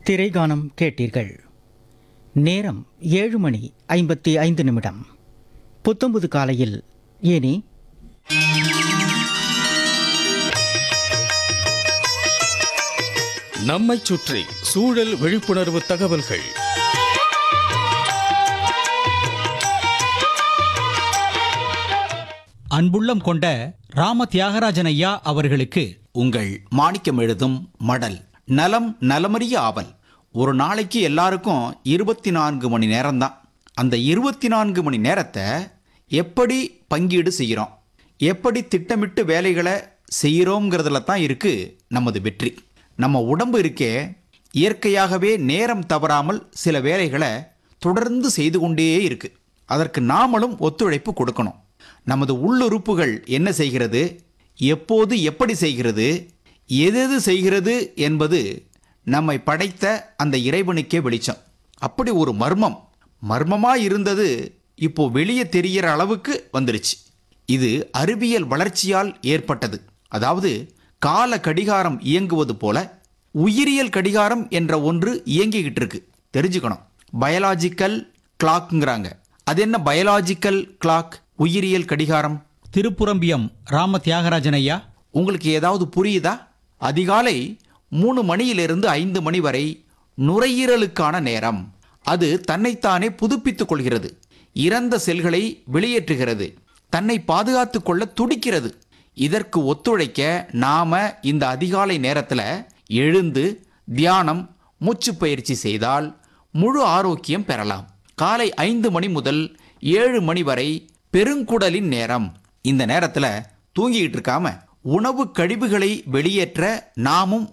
திரைகானம் கேட்டீர்கள் நேரம் ஏழு மணி ஐம்பத்தி ஐந்து நிமிடம் புத்தம்புது காலையில் ஏனி நம்மைச் சுற்றி சூழல் விழிப்புணர்வு தகவல்கள் அன்புள்ளம் கொண்ட ராம தியாகராஜன் ஐயா அவர்களுக்கு உங்கள் மாணிக்கம் எழுதும் மடல் நலம் நலமறிய ஆவல் ஒரு நாளைக்கு எல்லாருக்கும் இருபத்தி நான்கு மணி நேரம்தான் அந்த இருபத்தி நான்கு மணி நேரத்தை எப்படி பங்கீடு செய்கிறோம் எப்படி திட்டமிட்டு வேலைகளை செய்கிறோங்கிறதுல தான் இருக்கு நமது வெற்றி நம்ம உடம்பு இருக்கே இயற்கையாகவே நேரம் தவறாமல் சில வேலைகளை தொடர்ந்து செய்து கொண்டே இருக்கு அதற்கு நாமளும் ஒத்துழைப்பு கொடுக்கணும் நமது உள்ளுறுப்புகள் என்ன செய்கிறது எப்போது எப்படி செய்கிறது எதெது செய்கிறது என்பது நம்மை படைத்த அந்த இறைவனுக்கே வெளிச்சம் அப்படி ஒரு மர்மம் மர்மமா இருந்தது இப்போ வெளியே தெரிகிற அளவுக்கு வந்துருச்சு இது அறிவியல் வளர்ச்சியால் ஏற்பட்டது அதாவது கால கடிகாரம் இயங்குவது போல உயிரியல் கடிகாரம் என்ற ஒன்று இயங்கிக்கிட்டு இருக்கு தெரிஞ்சுக்கணும் பயாலாஜிக்கல் கிளாக்ங்கிறாங்க அது என்ன பயாலாஜிக்கல் கிளாக் உயிரியல் கடிகாரம் திருப்புரம்பியம் ராம தியாகராஜன் ஐயா உங்களுக்கு ஏதாவது புரியுதா அதிகாலை மூணு மணியிலிருந்து ஐந்து மணி வரை நுரையீரலுக்கான நேரம் அது தன்னைத்தானே புதுப்பித்துக் கொள்கிறது இறந்த செல்களை வெளியேற்றுகிறது தன்னை பாதுகாத்துக் கொள்ள துடிக்கிறது இதற்கு ஒத்துழைக்க நாம இந்த அதிகாலை நேரத்துல எழுந்து தியானம் மூச்சு பயிற்சி செய்தால் முழு ஆரோக்கியம் பெறலாம் காலை ஐந்து மணி முதல் ஏழு மணி வரை பெருங்குடலின் நேரம் இந்த நேரத்துல தூங்கிக்கிட்டு இருக்காம உணவு கழிவுகளை வெளியேற்ற நாமும்